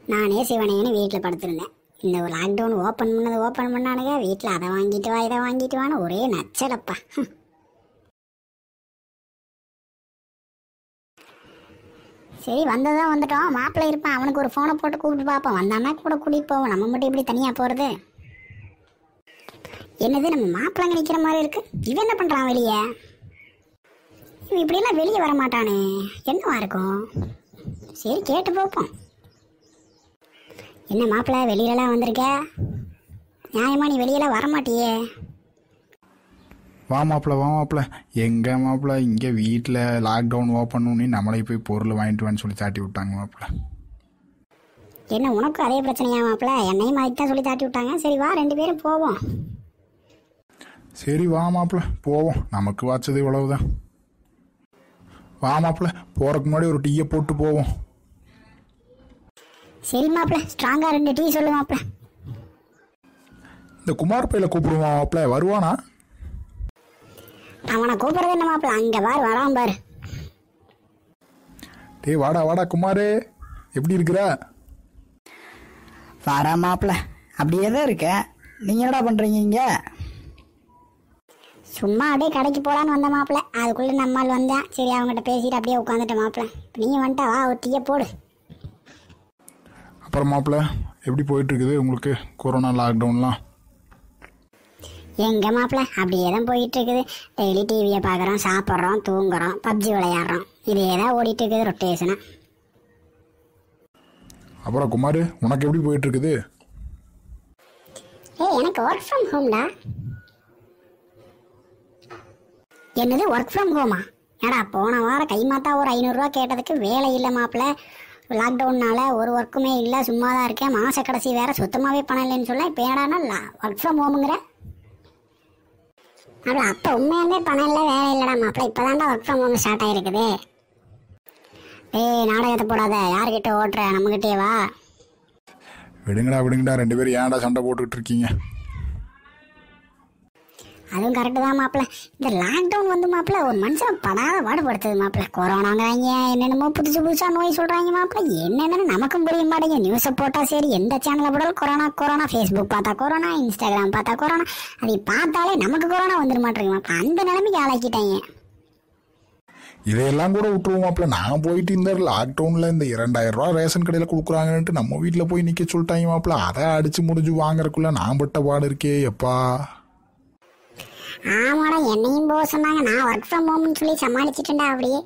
நானே சிவனேன்னு வீட்டில் படுத்திருந்தேன் இந்த ஒரு லாக்டவுன் ஓப்பன் பண்ணது ஓப்பன் பண்ணானுங்க வீட்டில் அதை வாங்கிட்டு வா இதை வாங்கிட்டு வான்னு ஒரே நச்சலப்பா ஹம். சரி வந்ததான் வந்துட்டோம் மாப்பிள்ளை இருப்பான் அவனுக்கு ஒரு ஃபோனை போட்டு கூப்பிட்டு பார்ப்போம் வந்தான்னா கூட கூட்டிகிட்டு போவோம் நம்ம மட்டும் இப்படி தனியாக போகிறது என்னது நம்ம மாப்பிள்ளைங்க நிற்கிற மாதிரி இருக்கு இவன் என்ன பண்ணுறான் வெளியே இவன் இப்படியெல்லாம் வெளியே வர மாட்டானே என்னவா இருக்கும் சரி கேட்டு பார்ப்போம் என்ன மாப்பிள்ளை வெளியிலலாம் வந்திருக்க நியாயமா நீ வெளியெல்லாம் வரமாட்டியே வா மாப்பிள்ள வா மாப்பிள்ள எங்க மாப்பிள்ள இங்கே வீட்டில் லாக்டவுன் ஓப்பன் பண்ணி நம்மளே போய் பொருள் வாங்கிட்டு வான்னு சொல்லி தாட்டி விட்டாங்க மாப்பிள்ள என்ன உனக்கும் அதே பிரச்சனையா மாப்பிள்ளை என்னையும் அதுக்கு தான் சொல்லி தாட்டி விட்டாங்க சரி வா ரெண்டு பேரும் போவோம் சரி வா மாப்பிள்ள போவோம் நமக்கு வாச்சது இவ்வளவுதான் வா மாப்பிள்ள போறதுக்கு முன்னாடி ஒரு டீயை போட்டு போவோம் சரி மாப்பிள்ளை ஸ்ட்ராங்காக ரெண்டு டீ சொல்லு மாப்பிள்ளை இந்த குமார் பையில கூப்பிடுவான் மாப்பிள்ள வருவானா அவனை கூப்பிடுறது என்ன மாப்பிள்ளை அங்கே பாரு வரான் பாரு டேய் வாடா வாடா குமாரே எப்படி இருக்கிற வாடா மாப்பிள்ள அப்படியே தான் இருக்கேன் நீங்கள் என்னடா பண்ணுறீங்க இங்கே சும்மா அப்படியே கடைக்கு போகலான்னு வந்த மாப்பிள்ளை அதுக்குள்ளே நம்மால் வந்தேன் சரி அவங்ககிட்ட பேசிட்டு அப்படியே உட்காந்துட்டேன் மாப்பிள்ளை இப்போ நீங்கள் வந்துட்டா வா ஒரு டீயை போடு அப்புறம் மாப்பிள்ள எப்படி போயிட்டு இருக்குது உங்களுக்கு கொரோனா லாக்டவுன்லாம் எங்க மாப்பிள்ள அப்படியே தான் போயிட்டு இருக்குது டெய்லி டிவியை பார்க்குறோம் சாப்பிட்றோம் தூங்குறோம் பப்ஜி விளையாடுறோம் இதே தான் ஓடிட்டு இருக்குது ரொட்டேஷனாக அப்புறம் குமார் உனக்கு எப்படி போயிட்டு இருக்குது ஏய் எனக்கு ஒர்க் ஃப்ரம் ஹோம்டா என்னது ஒர்க் ஃப்ரம் ஹோமா ஏடா போன வாரம் கை மாத்தா ஒரு ஐநூறுரூவா கேட்டதுக்கு வேலை இல்லை மாப்பிள்ள லாக்டவுன்னால ஒரு ஒர்க்குமே இல்லை சும்மா தான் இருக்கேன் மாத கடைசி வேற சுத்தமாகவே பணம் இல்லைன்னு சொல்ல இப்போ என்னடானா ஒர்க் ஃப்ரம் ஹோமுங்கிற அப்படி அப்போ உண்மையாலே பணம் இல்லை வேலை இல்லைடா மாப்பிள்ள இப்போ தான்டா ஒர்க் ஃப்ரம் ஹோம் ஸ்டார்ட் ஆயிருக்குது ஏய் நாடகத்தை போடாத யார்கிட்ட ஓட்டுற நம்மகிட்டே வா விடுங்கடா விடுங்கடா ரெண்டு பேரும் ஏன்டா சண்டை போட்டுக்கிட்டு இருக்கீங்க அதுவும் கரெக்டு தான் மாப்பிள்ள இந்த லாக்டவுன் வந்து மாப்பிள்ள ஒரு மனுஷன் படாத பாடுபடுத்துது மாப்பிள்ள கொரோனாங்கிறாங்க என்னென்னமோ புதுசு புதுசாக நோய் சொல்கிறாங்க மாப்பிள்ள என்னென்னு நமக்கும் புரிய மாட்டேங்க நியூஸை போட்டால் சரி எந்த சேனலில் போட்டாலும் கொரோனா கொரோனா ஃபேஸ்புக் பார்த்தா கொரோனா இன்ஸ்டாகிராம் பார்த்தா கொரோனா அதை பார்த்தாலே நமக்கு கொரோனா வந்துட மாட்டேங்க மாப்பிள்ள அந்த நிலைமைக்கு ஆளாக்கிட்டாங்க இதையெல்லாம் கூட விட்டுருவோம் மாப்பிள்ள நான் போயிட்டு இந்த லாக்டவுனில் இந்த இரண்டாயிரம் ரூபா ரேஷன் கடையில் கொடுக்குறாங்கன்ட்டு நம்ம வீட்டில் போய் நிற்க சொல்லிட்டாங்க மாப்பிள்ள அதை அடிச்சு முடிஞ்சு வாங்குறதுக்குள்ள நான் பட்ட பாடு இருக்கே எப்பா ஆமாடா என்னையும் போக சொன்னாங்க நான் ஒர்க் ஃப்ரம் ஹோம்னு சொல்லி சமாளிச்சிட்டேன்டா அப்படியே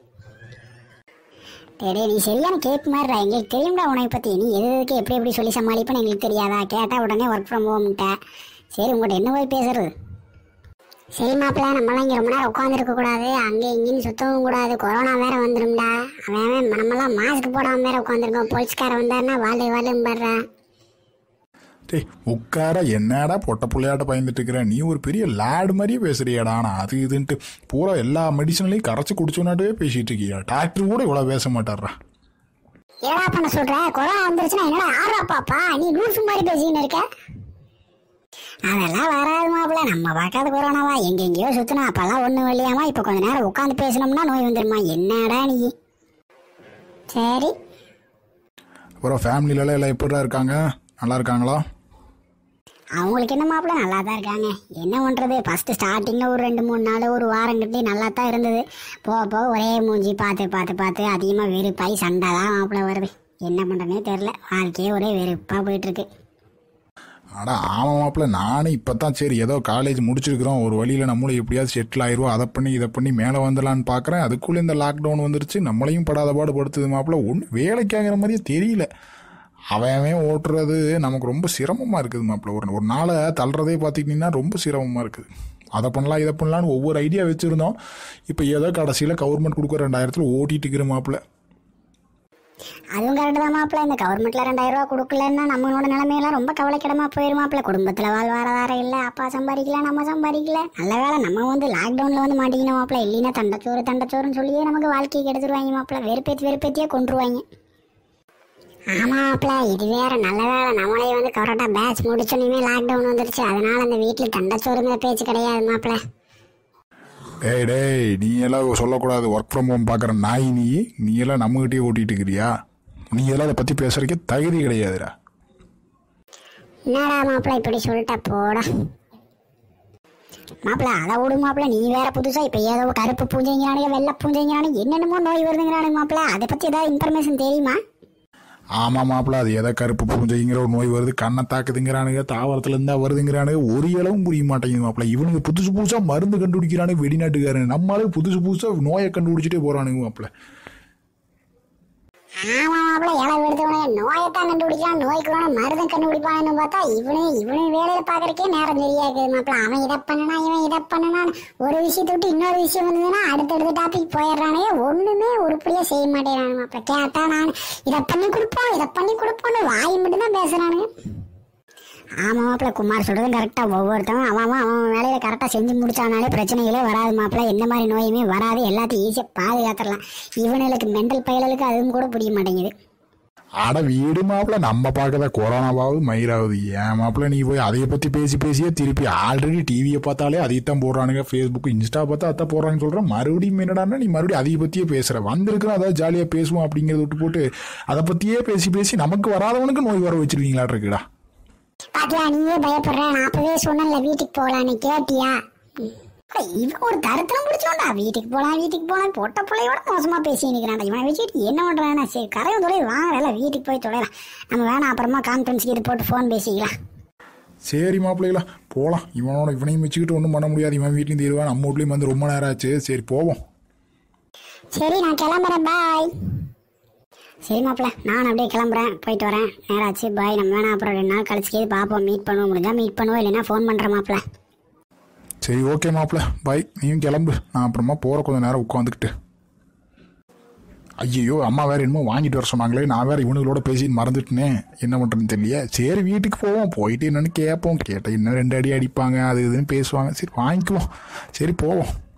டேய் நீ சரியான கேப் மாதிரிடா எங்களுக்கு தெரியும்டா உன்னை பற்றி நீ எது எதுக்கு எப்படி எப்படி சொல்லி சமாளிப்பேன்னு எங்களுக்கு தெரியாதா கேட்டால் உடனே ஒர்க் ஃப்ரம் ஹோம்ட்ட சரி உங்கள்கிட்ட என்ன போய் பேசுறது சரி மாப்பிள்ள நம்மளாம் இங்கே ரொம்ப நேரம் உட்காந்துருக்க கூடாது அங்கே இங்கேன்னு சுத்தவும் கூடாது கொரோனா வேற வந்துடும்டா அவன் அவன் நம்மலாம் மாஸ்க் போடாமல் வேற உட்காந்துருக்கோம் போலீஸ்காரன் வந்தாருன்னா வாழ் வாழ்ன்னு படுறேன் டேய் உட்கார என்னடா பொட்ட புள்ளையாட்ட பயந்துட்டு இருக்கிற நீ ஒரு பெரிய லேடு மாதிரியே பேசுறியாடா ஆனால் அது இதுன்ட்டு பூரா எல்லா மெடிசன்லையும் கரைச்சி குடிச்சோன்னாட்டே பேசிட்டு இருக்கியா டாக்டர் கூட இவ்வளோ பேச மாட்டாரா என்னடா பண்ண சொல்ற கொரோனா வந்துருச்சுன்னா என்னடா ஆறா பாப்பா நீ லூசு மாதிரி பேசின்னு இருக்க அதெல்லாம் வராது மாப்பிள்ள நம்ம பார்க்காத கொரோனாவா எங்க எங்கேயோ சுத்தினா அப்பெல்லாம் ஒண்ணும் இல்லையாமா இப்ப கொஞ்ச நேரம் உட்காந்து பேசணும்னா நோய் வந்துருமா என்னடா நீ சரி அப்புறம் ஃபேமிலியிலலாம் எல்லாம் எப்படிடா இருக்காங்க நல்லா இருக்காங்களா அவங்களுக்கு என்ன மாப்பிள்ள நல்லா தான் இருக்காங்க என்ன பண்ணுறது ஃபஸ்ட்டு ஸ்டார்டிங்கில் ஒரு ரெண்டு மூணு நாள் ஒரு வாரம் கிட்டே நல்லா தான் இருந்தது போக போக ஒரே மூஞ்சி பார்த்து பார்த்து பார்த்து அதிகமாக வெறுப்பாய் சண்டை தான் மாப்பிள்ள வருது என்ன பண்ணுறதுனே தெரில வாழ்க்கையே ஒரே வெறுப்பாக போயிட்டுருக்கு அடா ஆமாம் மாப்பிள்ள நானும் இப்போ தான் சரி ஏதோ காலேஜ் முடிச்சிருக்கிறோம் ஒரு வழியில் நம்மளும் எப்படியாவது செட்டில் ஆயிடுவோம் அதை பண்ணி இதை பண்ணி மேலே வந்துடலான்னு பார்க்குறேன் அதுக்குள்ளே இந்த லாக்டவுன் வந்துருச்சு நம்மளையும் படாத பாடு படுத்துது மாப்பிள்ள ஒன்றும் வேலைக்காகிற மாதிரியே தெரியல அவன் அவன் ஓட்டுறது நமக்கு ரொம்ப சிரமமாக இருக்குது மாப்பிள்ள ஒரு ஒரு நாளை தள்ளுறதே பார்த்துக்கிட்டிங்கன்னா ரொம்ப சிரமமாக இருக்குது அதை பண்ணலாம் இதை பண்ணலான்னு ஒவ்வொரு ஐடியா வச்சுருந்தோம் இப்போ ஏதோ கடைசியில் கவர்மெண்ட் கொடுக்குற ரெண்டாயிரத்தில் ஓட்டிட்டு இருக்கிற மாப்பிள்ள அதுவும் கரெக்டு தான் மாப்பிள்ள இந்த கவர்மெண்ட்ல ரெண்டாயிரம் ரூபா கொடுக்கலன்னா நம்மளோட நிலைமையெல்லாம் ரொம்ப கவலைக்கிடமா போயிரும் மாப்பிள்ள குடும்பத்தில் வாழ்வாதாரம் இல்லை அப்பா சம்பாதிக்கல நம்ம சம்பாதிக்கல நல்ல வேளை நம்ம வந்து லாக்டவுனில் வந்து மாட்டிக்கணும் மாப்பிள்ள இல்லைன்னா தண்டச்சோறு தண்டச்சோறுன்னு சொல்லியே நமக்கு வாழ்க்கையை கெடுத்துருவாங்க மாப்பிள்ள வெறுப்பேத்தி வெறுப்பேத்தியே கொண்டுருவாங்க ஆமா மாப்பிள்ள இது வேற நல்ல வேலை நம்மளே வந்து கரெக்டாக பேட்ச் முடிச்சோன்னே லாக்டவுன் வந்துருச்சு அதனால அந்த வீட்டில் தண்டச்சோறுங்கிற பேச்சு கிடையாது மாப்பிள்ள டேய் டேய் நீ எல்லாம் சொல்லக்கூடாது ஒர்க் ஃப்ரம் ஹோம் பார்க்குற நாய் நீ நீ எல்லாம் நம்மகிட்டயே ஓட்டிட்டு இருக்கிறியா நீ இதெல்லாம் அதை பற்றி பேசுறதுக்கே தகுதி கிடையாதுடா என்னடா மாப்பிள்ள இப்படி சொல்லிட்ட போடா மாப்பிள்ள அதை விடு மாப்பிள்ள நீ வேற புதுசா இப்ப ஏதோ கருப்பு பூஞ்சைங்கிறானுங்க வெள்ளை பூஞ்சைங்கிறானுங்க என்னென்னமோ நோய் வருதுங்கிறானுங்க மாப்பிள்ள அதை பத்தி ஏதாவது இன்ஃபர்மேஷன் தெரியுமா ஆமாம் மாப்பிள்ள அது எதை கருப்பு பூஞ்சைங்கிற ஒரு நோய் வருது கண்ணை தாக்குதுங்கிறானுங்க தாவரத்துல இருந்தா வருதுங்கிறானுங்க ஒரு இளவும் புரிய மாட்டேங்குது மாப்பிள்ள இவனுங்க புதுசு புதுசாக மருந்து கண்டுபிடிக்கிறானுங்க வெளிநாட்டுக்காரங்க நம்மளால புதுசு புதுசாக நோயை கண்டுபிடிச்சிட்டே போறானுங்க மாப்பிள்ள ஆமா மாப்பிள்ள இலை எடுத்தவனே நோயத்தான் கண்டுபிடிக்கலாம் நோய்க்கு வேணும் மருந்தும் கண்டுபிடிப்பான்னு பார்த்தா இவனு இவனு வேலையில பாக்குறக்கே நேரம் தெரியாது மாப்பிள்ள அவன் இதை பண்ணனா இவன் இதை பண்ணனான்னு ஒரு விஷயத்தை விட்டு இன்னொரு விஷயம் வந்ததுன்னா அடுத்தடுத்த டாபிக் போயிடுறானே ஒண்ணுமே உருப்படியா செய்ய மாட்டேறானு மாப்பிள்ள கேட்டா நான் இதை பண்ணி கொடுப்போம் இதை பண்ணி கொடுப்போம்னு வாய் மட்டும் தான் பேசுறானுங்க ஆமா மாப்பிள்ள குமார் சொல்றதும் கரெக்டா ஒவ்வொருத்தவன் அவன் அவன் அவன் வேலையில கரெக்டா செஞ்சு முடிச்சானாலே பிரச்சனைகளே வராது மாப்பிள்ள எந்த மாதிரி நோயுமே வராது எல்லாத்தையும் ஈஸியா பாதுகாத்துடலாம் இவனுக்கு மெண்டல் பயலுக்கு அதுவும் கூட புரிய மாட்டேங்குது அட வீடு மாப்பிள்ள நம்ம பார்க்கறத கொரோனாவாவது மயிராகுது ஏன் மாப்பிள்ள நீ போய் அதை பற்றி பேசி பேசியே திருப்பி ஆல்ரெடி டிவியை பார்த்தாலே அதைத்தான் போடுறானுங்க ஃபேஸ்புக் இன்ஸ்டா பார்த்தா அதான் போடுறாங்கன்னு சொல்கிறேன் மறுபடியும் என்னடான்னா நீ மறுபடியும் அதை பற்றியே பேசுகிற வந்திருக்கிறோம் அதாவது ஜாலியாக பேசுவோம் அப்படிங்கிறத விட்டு போட்டு அதை பற்றியே பேசி பேசி நமக்கு வராதவனுக்கு நோய் வர வச்சிருக்கீங்களா இருக்குடா பாத்தியா நீயே பயப்படுற நான் அப்பவே சொன்னேன்ல வீட்டுக்கு போகலான்னு கேட்டியா அட, இவன் ஒரு தரத்திரம் பிடிச்சோண்டா வீட்டுக்கு போலாம் வீட்டுக்கு போலாம் பொட்ட பிள்ளையோட மோசமா பேசி நிக்கிறான்டா இவன் வச்சுட்டு என்ன பண்றானா சரி கரையும் தொலை வாங்க வேலை வீட்டுக்கு போய் தொலைலாம் நம்ம வேணாம் அப்புறமா கான்ஃபரன்ஸ்க்கு இது போட்டு ஃபோன் பேசிக்கலாம் சரி மாப்பிள்ளைகளா போகலாம் இவனோட இவனையும் வச்சுக்கிட்டு ஒன்றும் பண்ண முடியாது இவன் வீட்லையும் தீருவான் நம்ம வீட்லையும் வந்து ரொம்ப நேரம் ஆச்சு சரி போவோம் சரி நான் கிளம்புறேன் பாய் சரி மாப்பிள்ள நான் அப்படியே கிளம்புறேன் போயிட்டு வரேன் நேராச்சு பாய் நம்ம வேணா அப்புறம் ரெண்டு நாள் கழிச்சு பார்ப்போம் மீட் பண்ணுவோம் முடிஞ்சா மீட் பண்ணுவோம் இல்லைன்னா ஃபோன் பண்ணுறேன் மாப்பிள்ள சரி ஓகே மாப்பிள்ள பாய் நீயும் கிளம்பு நான் அப்புறமா போகிற கொஞ்ச நேரம் உட்காந்துக்கிட்டு ஐயோ அம்மா வேற என்னமோ வாங்கிட்டு வர சொன்னாங்களே நான் வேற இவனுங்களோட பேசிட்டு மறந்துட்டேனே என்ன பண்ணுறேன்னு தெரியல சரி வீட்டுக்கு போவோம் போயிட்டு என்னன்னு கேட்போம் கேட்டால் இன்னும் ரெண்டு அடி அடிப்பாங்க அது இதுன்னு பேசுவாங்க சரி வாங்கிக்குவோம் சரி போவோம்